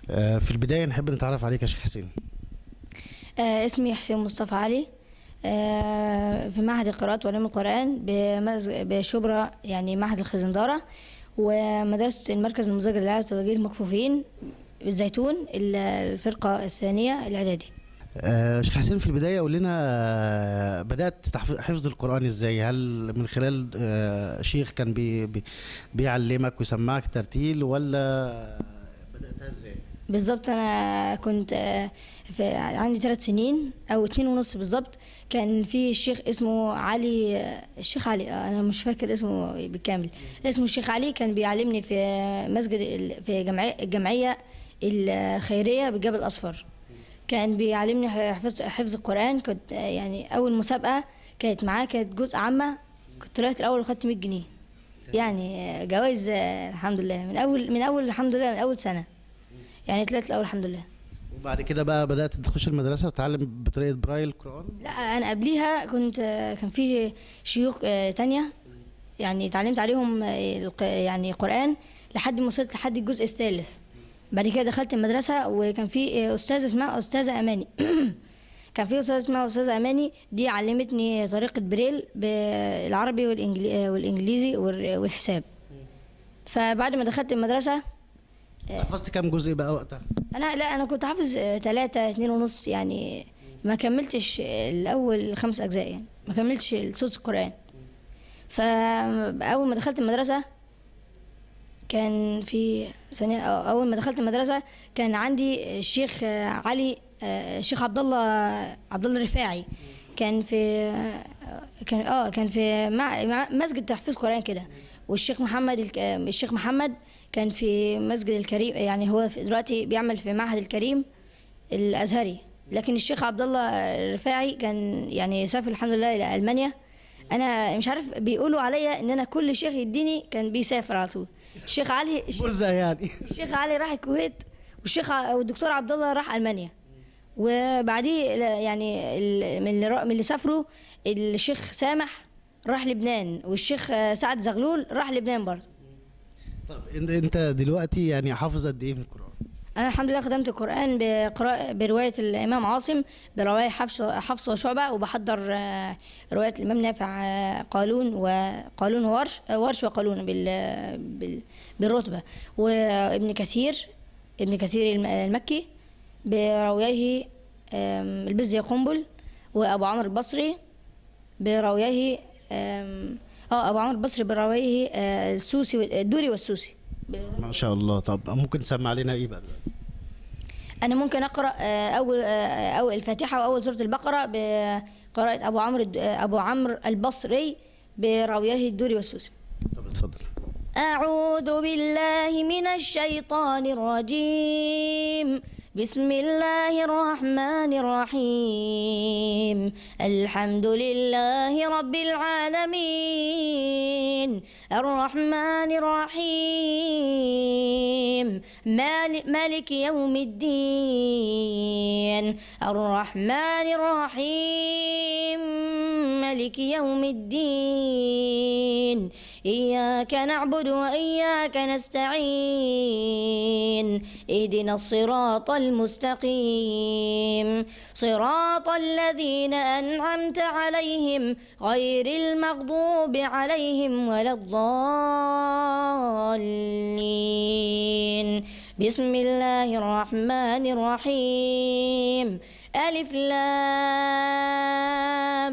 آه، في البداية نحب نتعرف عليك يا شيخ حسين آه اسمي حسين مصطفى علي آه في معهد القراءات وعلوم القرآن بمز- بشبرا يعني معهد الخزندارة ومدرسة المركز المزدوج للعالم والتوجيه المكفوفين الزيتون ال- الفرقة الثانية الإعدادي آه، شيخ حسين في البداية قول لنا آه، بدأت تحف- حفظ القرآن ازاي هل من خلال آه، شيخ كان بي بي بيعلمك ويسمعك ترتيل ولا بدأتها ازاي بالظبط أنا كنت آه، في عندي ثلاث سنين أو اتنين ونص بالظبط كان في شيخ اسمه علي آه، الشيخ علي آه، أنا مش فاكر اسمه بالكامل اسمه الشيخ علي كان بيعلمني في مسجد ال- في جمعية الجمعية الخيرية بالجبل الأصفر كان بيعلمني حفظ حفظ القرآن كنت آه، يعني أول مسابقة كانت معاه كانت جزء عامة كنت طلعت الأول وخدت 100 جنيه يعني آه، جوائز آه، الحمد لله من أول من أول الحمد لله من أول سنة يعني طلعت الأول الحمد لله وبعد كده بقى بدأت تخش المدرسة وتتعلم بطريقة برايل القرآن لا أنا قبليها كنت آه، كان في شيوخ آه، تانية يعني اتعلمت عليهم آه، الق- يعني قرآن لحد ما وصلت لحد الجزء الثالث بعد كده دخلت المدرسة وكان في آه، أستاذة اسمها أستاذة أماني كان في أستاذة اسمها أستاذة أماني دي علمتني طريقة بريل بالعربي والإنجلي- آه، والإنجليزي والر- والحساب فبعد ما دخلت المدرسة حفظت كام جزء بقى وقتها انا لا انا كنت حافظ آه، تلاتة اتنين ونص يعني ما كملتش آه، الاول خمس اجزاء يعني ما كملتش سورة القرآن فاول ما دخلت المدرسة كان في ثانية آه، اول ما دخلت المدرسة كان عندي الشيخ آه، علي آه، الشيخ عبد الله عبد الله الرفاعي كان في آه، كان اه كان في مع مع- مسجد تحفيظ قرآن كده والشيخ محمد الك- آه، الشيخ محمد كان في مسجد الكريم يعني هو في- دلوقتي بيعمل في معهد الكريم الازهري لكن الشيخ عبد الله الرفاعي كان يعني سافر الحمد لله الى المانيا انا مش عارف بيقولوا عليا ان انا كل شيخ يديني كان بيسافر على طول الشيخ علي مرزق يعني الشيخ علي راح الكويت والشيخ ع- والدكتور عبد الله راح المانيا وبعديه ل- يعني ال- من اللي را- من اللي سافروا الشيخ سامح راح لبنان والشيخ آه، سعد زغلول راح لبنان برضه طب انت انت دلوقتي يعني حافظ قد ايه من القرآن انا الحمد لله خدمت القران بقراءة بروايه الامام عاصم بروايه حفص حفص وشعبه وبحضر آه، روايه الامام نافع آه، قالون وقالون وورش آه، ورش وقالون بال بال بالرتبه وابن كثير ابن كثير الم- المكي بروايه آم، البزي قنبل وابو عمرو البصري بروايه آم، اه ابو عمرو البصري بروايه آه، السوسي وال- الدوري والسوسي ما شاء الله طب ممكن تسمع لنا ايه بقى دلوقتي انا ممكن اقرا آه، اول آه، اول الفاتحه واول سوره البقره بقراءه ابو عمرو الد- آه، ابو عمرو البصري براويه الدوري والسوسي طب اتفضل أعوذ بالله من الشيطان الرجيم بسم الله الرحمن الرحيم الحمد لله رب العالمين الرحمن الرحيم مال- مالك يوم الدين الرحمن الرحيم مالك يوم الدين إياك نعبد وإياك نستعين اهدنا الصراط المستقيم صراط الذين أنعمت عليهم غير المغضوب عليهم ولا الضالين بسم الله الرحمن الرحيم ألف لام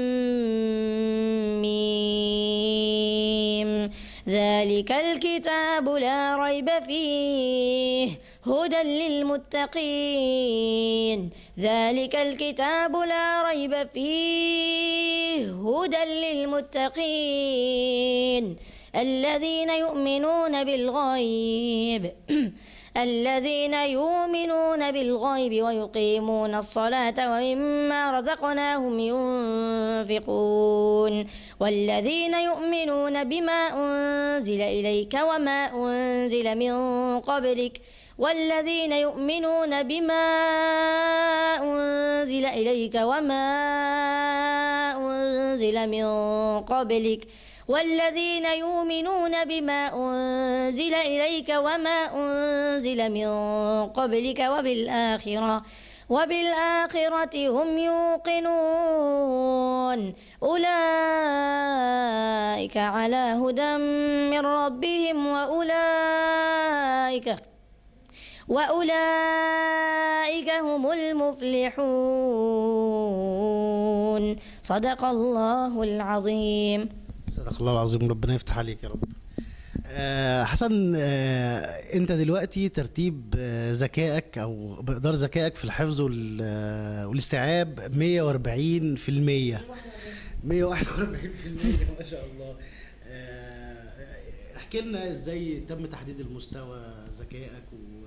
ميم ذلك الكتاب لا ريب فيه هدى للمتقين ذلك الكتاب لا ريب فيه هدى للمتقين الذين يؤمنون بالغيب الذين يؤمنون بالغيب ويقيمون الصلاة ومما رزقناهم ينفقون والذين يؤمنون بما أنزل إليك وما أنزل من قبلك والذين يؤمنون بما أنزل إليك وما أنزل من قبلك والذين يؤمنون بما أنزل إليك وما أنزل من قبلك وبالآخرة وبالآخرة هم يوقنون أولئك على هدى من ربهم وأولئك وأولئك هم المفلحون صدق الله العظيم صدق الله العظيم ربنا يفتح عليك يا رب آه، حسن آه، انت دلوقتي ترتيب آه، ذكائك او مقدار ذكائك في الحفظ وال- آه، والاستيعاب 140 في المية 141 في المية ما شاء الله آه، احكي لنا ازاي تم تحديد المستوى ذكائك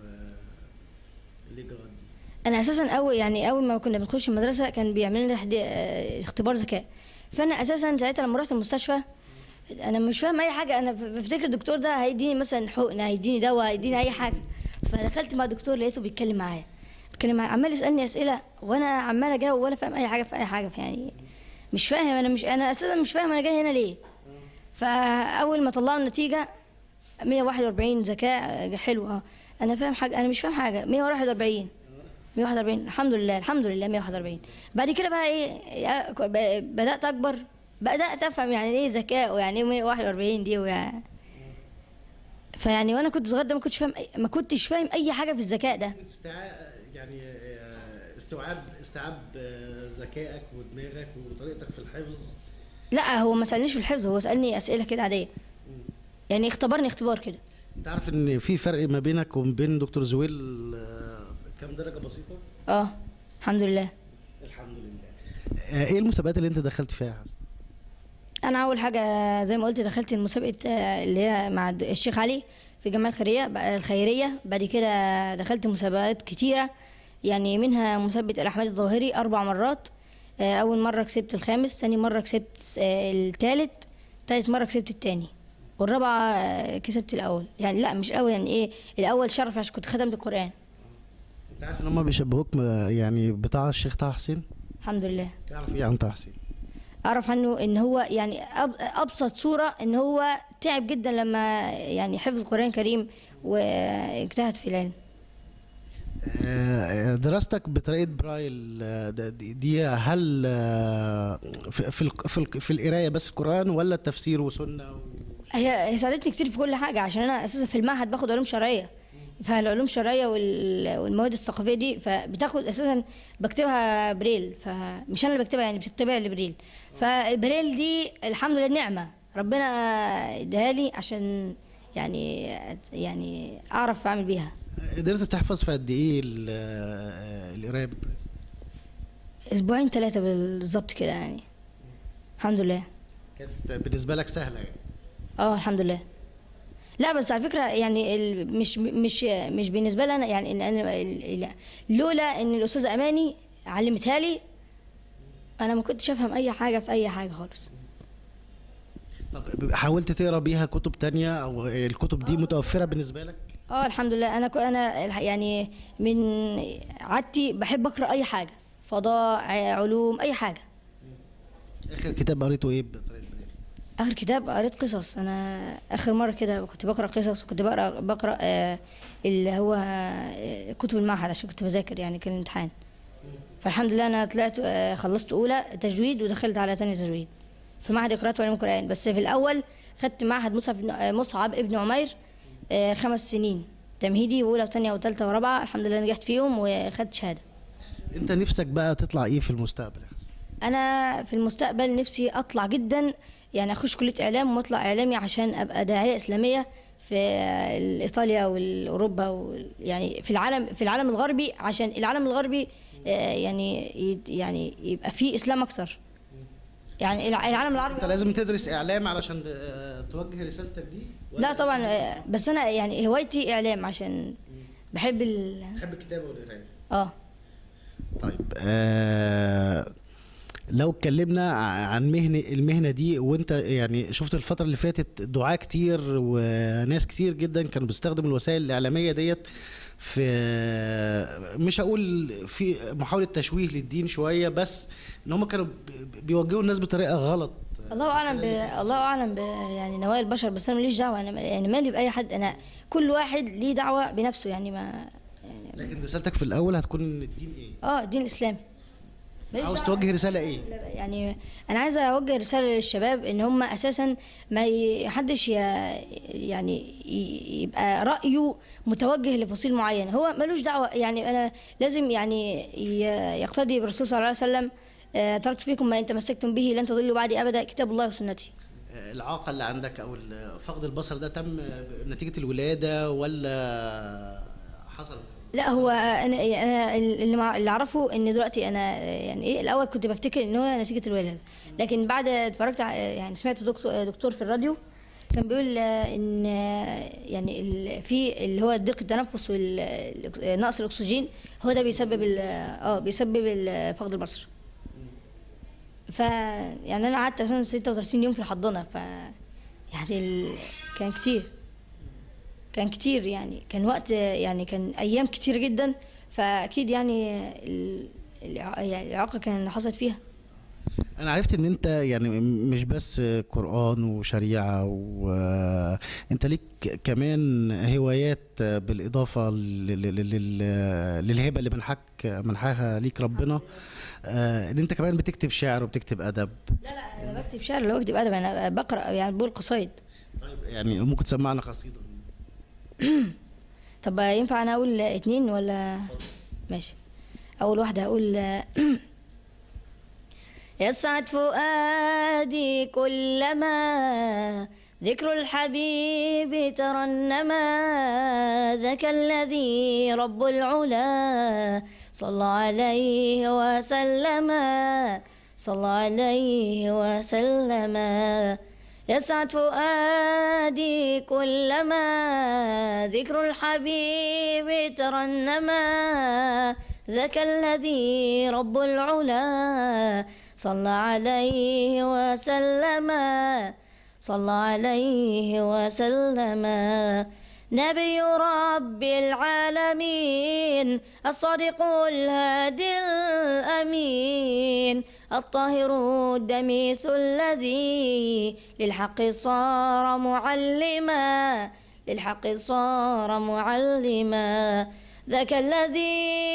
والاجراءات دي انا اساسا اول يعني اول ما كنا بنخش المدرسه كان بيعمل لنا تحدي- آه، اختبار ذكاء فانا اساسا ساعتها لما رحت المستشفى انا مش فاهم اي حاجه انا ف- بفتكر الدكتور ده هيديني مثلا حقنه هيديني دواء هيديني اي حاجه فدخلت مع الدكتور لقيته بيتكلم معايا بيتكلم معايا عمال يسالني اسئله وانا عمال اجاوب ولا فاهم اي حاجه في اي حاجه يعني مش فاهم انا مش انا اساسا مش فاهم انا جاي هنا ليه فاول ما طلعوا النتيجه 141 ذكاء حلو اه انا فاهم حاجه انا مش فاهم حاجه 141 141 الحمد لله الحمد لله 141 بعد كده بقى ايه يا- ب- بدات اكبر بدات افهم يعني ايه ذكاء ويعني ايه 141 دي ويعني فيعني وانا كنت صغير ده ما كنتش فاهم أي- ما كنتش فاهم اي حاجه في الذكاء ده استيعاب يعني آه، استيعاب استيعاب آه، ذكائك ودماغك وطريقتك في الحفظ لا هو ما سالنيش في الحفظ هو سالني اسئله كده عاديه يعني اختبرني اختبار كده انت عارف ان في فرق ما بينك وما بين دكتور زويل آه، كام درجه بسيطه اه الحمد لله الحمد لله آه، ايه المسابقات اللي انت دخلت فيها يا حسن انا اول حاجه زي ما قلت دخلت المسابقه آه، اللي هي مع الد- الشيخ علي في الجمعيه الخيريه بقى- الخيريه بعد كده دخلت مسابقات كتيره يعني منها مسابقه الاحمد الظاهري اربع مرات آه، اول مره كسبت الخامس ثاني مره كسبت آه، الثالث ثالث مره كسبت الثاني والرابعه آه، كسبت الاول يعني لا مش اول يعني ايه الاول شرف عشان كنت ختمت القران انت عارف ان هم بيشبهوك م- يعني بتاع الشيخ طه حسين الحمد لله تعرف ايه عن طه حسين اعرف عنه ان هو يعني أب- ابسط صوره ان هو تعب جدا لما يعني حفظ القران الكريم واجتهد في العلم آه، دراستك بطريقه برايل آه، ده- دي دي هل آه، في في الق- في الق- في القرايه بس القران ولا التفسير وسنه و... هي هي ساعدتني كتير في كل حاجه عشان انا اساسا في المعهد باخد علوم شرعيه فالعلوم الشرعيه وال- والمواد الثقافيه دي فبتاخد اساسا بكتبها بريل فمش انا اللي بكتبها يعني بتكتبها البريل فالبريل دي الحمد لله نعمه ربنا اداها لي عشان يعني يعني اعرف اعمل بيها قدرت تحفظ في قد ايه ال- آه، القرايه بالبرايل؟ اسبوعين ثلاثه بالظبط كده يعني الحمد لله كانت بالنسبه لك سهله يعني اه الحمد لله لا بس على فكره يعني ال- مش مش مش بالنسبه لي انا يعني ان انا ال- ال- لولا ان الاستاذه اماني علمتها لي انا ما كنتش افهم اي حاجه في اي حاجه خالص طب حاولت تقرا بيها كتب تانية او الكتب دي متوفره بالنسبه لك اه الحمد لله انا ك- انا الح- يعني من عادتي بحب اقرا اي حاجه فضاء ع- علوم اي حاجه اخر كتاب قريته ايه بطريقه بريل اخر كتاب قريت قصص انا اخر مره كده كنت بقرا قصص وكنت بقرا بقرا آه اللي هو آه كتب المعهد عشان كنت بذاكر يعني كان الامتحان فالحمد لله انا طلعت آه خلصت اولى تجويد ودخلت على ثاني تجويد في معهد قراءة وعلوم القرآن بس في الأول خدت معهد مصعب بن- آه، مصعب ابن عمير آه، خمس سنين تمهيدي وأولى وثانية وثالثة ورابعة الحمد لله نجحت فيهم وخدت شهادة انت نفسك بقى تطلع ايه في المستقبل يا حسن انا في المستقبل نفسي اطلع جدا يعني اخش كليه اعلام واطلع اعلامي عشان ابقى داعيه اسلاميه في ايطاليا والاوروبا وال- يعني في العالم في العالم الغربي عشان العالم الغربي آه، يعني يت- يعني يبقى فيه اسلام اكتر يعني الع- العالم انت العربي لازم تدرس اعلام علشان آه، توجه رسالتك دي ولا لا طبعا آه، بس انا يعني هوايتي اعلام عشان بحب ال تحب الكتابه والقرايه اه طيب آه لو اتكلمنا ع- عن مهنة المهنة دي وانت يعني شفت الفترة اللي فاتت دعاة كتير وناس كتير جدا كانوا بيستخدموا الوسائل الإعلامية ديت في مش هقول في محاولة تشويه للدين شوية بس ان هم كانوا بي- بيوجهوا الناس بطريقة غلط الله اعلم ب... الله اعلم ب... يعني نوايا البشر بس انا ماليش دعوه انا يعني مالي باي حد انا كل واحد ليه دعوه بنفسه يعني ما لكن رسالتك في الأول هتكون ان الدين ايه؟ اه الدين الاسلامي ماليش عاوز دعوة- توجه رسالة ايه؟ يعني انا عايزه اوجه رساله للشباب ان هم اساسا ما ي- حدش ي... يعني ي- يبقى رايه متوجه لفصيل معين هو ملوش دعوه يعني انا لازم يعني ي- يقتدي بالرسول صلى الله عليه وسلم آه، تركت فيكم ما ان تمسكتم به لن تضلوا بعدي ابدا كتاب الله وسنتي الإعاقة اللي عندك أو ال- فقد البصر ده تم نتيجة الولادة ولا حصل؟ لا هو انا انا اللي مع- اللي اعرفه ان دلوقتي انا يعني ايه الاول كنت بفتكر ان هو نتيجه الولاده لكن بعد اتفرجت ع- يعني سمعت دكتور دكتور في الراديو كان بيقول آه، ان آه، يعني ال- في اللي هو ضيق التنفس ونقص الاكسجين هو ده بيسبب ال- اه بيسبب ال- فقد البصر ف يعني انا قعدت اساسا 36 يوم في الحضانه ف يعني ال... كان كتير كان كتير يعني كان وقت يعني كان ايام كتير جدا فاكيد يعني ال- الإع- يعني الاعاقه كان حصلت فيها انا عرفت ان انت يعني مش بس قرآن وشريعة وانت ليك كمان هوايات بالاضافة لل- لل- لل- للهبة اللي منحك منحاها ليك ربنا آه، ان انت كمان بتكتب شعر وبتكتب ادب لا لا انا بكتب شعر لو بكتب ادب انا بقرا يعني بقول قصايد طيب يعني ممكن تسمعنا قصيدة طب ينفع انا اقول اتنين ولا ماشي اول واحده هقول يسعد فؤادي كلما ذكر الحبيب ترنما ذاك الذي رب العلا صلى عليه وسلم صلى عليه وسلم يسعد فؤادي كلما ذكر الحبيب ترنما ذاك الذي رب العلا صلى عليه وسلم صلى عليه وسلم نبي رب العالمين الصادق الهادي الأمين الطاهر الدميث الذي للحق صار معلما للحق صار معلما ذاك الذي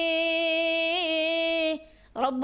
رب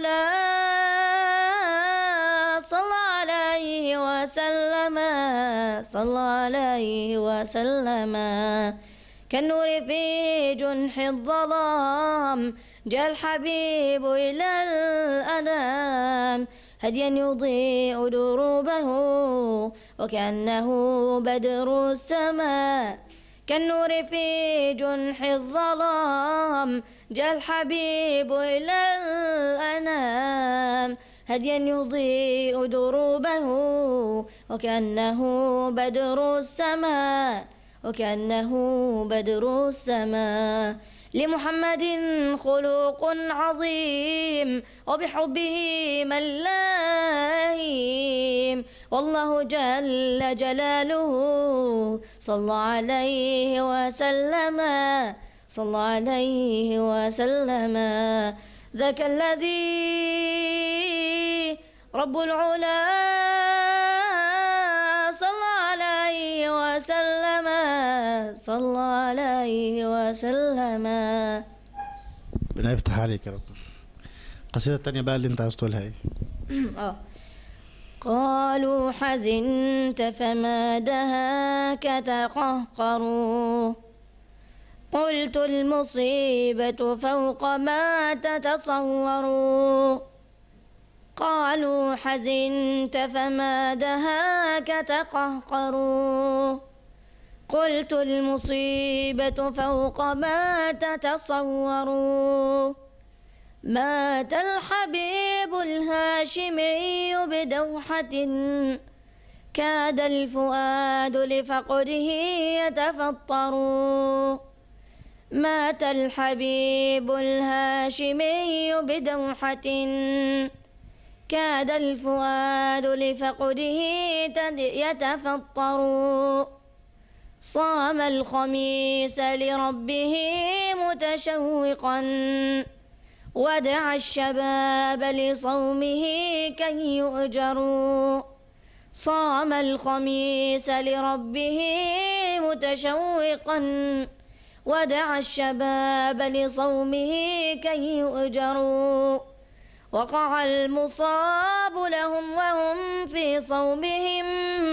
العلا صلى عليه وسلم صلى عليه وسلم كالنور في جنح الظلام جاء الحبيب إلى الأنام هديا يضيء دروبه وكأنه بدر السماء كالنور في جنح الظلام جاء الحبيب إلى الأنام هديا يضيء دروبه وكأنه بدر السماء وكأنه بدر السماء لمحمد خلق عظيم وبحبه من لاهيم والله جل جلاله صلى عليه وسلم صلى عليه وسلم ذاك الذي رب العلا صلى عليه وسلم صلى عليه وسلم ربنا يفتح عليك يا رب القصيدة التانية بقى اللي انت عاوز تقولها ايه آه. قالوا حزنت فما دهاك تقهقروا قلت المصيبة فوق ما تتصوروا قالوا حزنت فما دهاك تقهقروا قلت المصيبة فوق ما تتصوروا مات الحبيب الهاشمي بدوحة كاد الفؤاد لفقده يتفطر مات الحبيب الهاشمي بدوحة كاد الفؤاد لفقده تد- يتفطر صام الخميس لربه متشوقا ودعا الشباب لصومه كي يؤجروا صام الخميس لربه متشوقا ودعا الشباب لصومه كي يؤجروا وقع المصاب لهم وهم في صومهم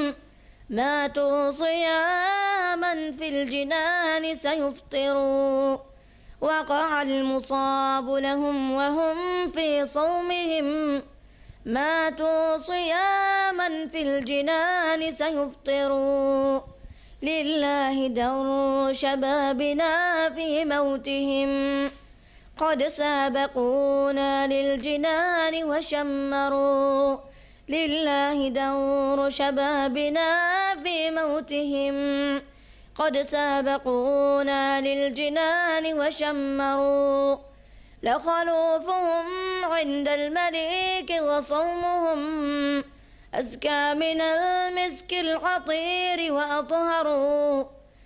ماتوا صياما في الجنان سيفطروا وقع المصاب لهم وهم في صومهم ماتوا صياما في الجنان سيفطروا لله در شبابنا في موتهم قد سابقونا للجنان وشمروا لله دور شبابنا في موتهم قد سابقونا للجنان وشمروا لخلوفهم عند المليك وصومهم أزكى من المسك العطير وأطهروا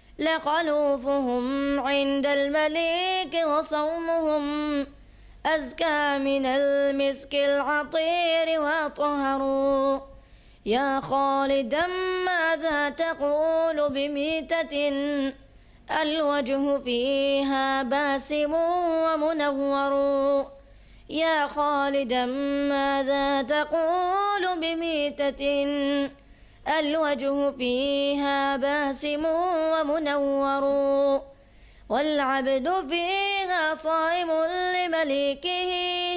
لخلوفهم عند المليك وصومهم أزكى من المسك العطير وأطهروا يا خالدا ماذا تقول بميتة الوجه فيها باسم ومنور يا خالدا ماذا تقول بميتة الوجه فيها باسم ومنور والعبد فيها صائم لمليكه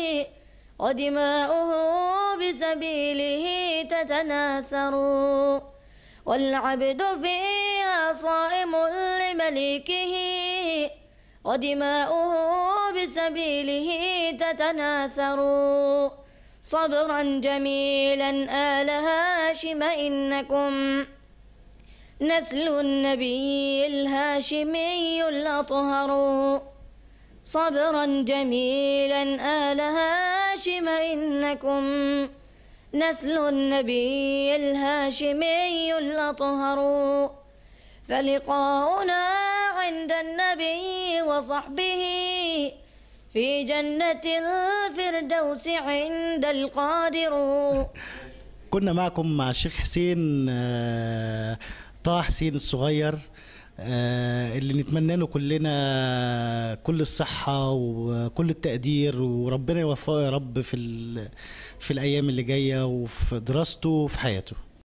ودماؤه بسبيله تتناثر والعبد فيها صائم لمليكه ودماؤه بسبيله تتناثر صبرا جميلا آل هاشم إنكم نسل النبي الهاشمي الأطهر صبرا جميلا آل هاشم إنكم نسل النبي الهاشمي الأطهر فلقاؤنا عند النبي وصحبه في جنة الفردوس عند القادر كنا معكم مع الشيخ حسين آه، طه حسين الصغير آه، اللي نتمنى له كلنا كل الصحة وكل التقدير وربنا يوفقه يا رب في ال- في الأيام اللي جاية وفي دراسته وفي حياته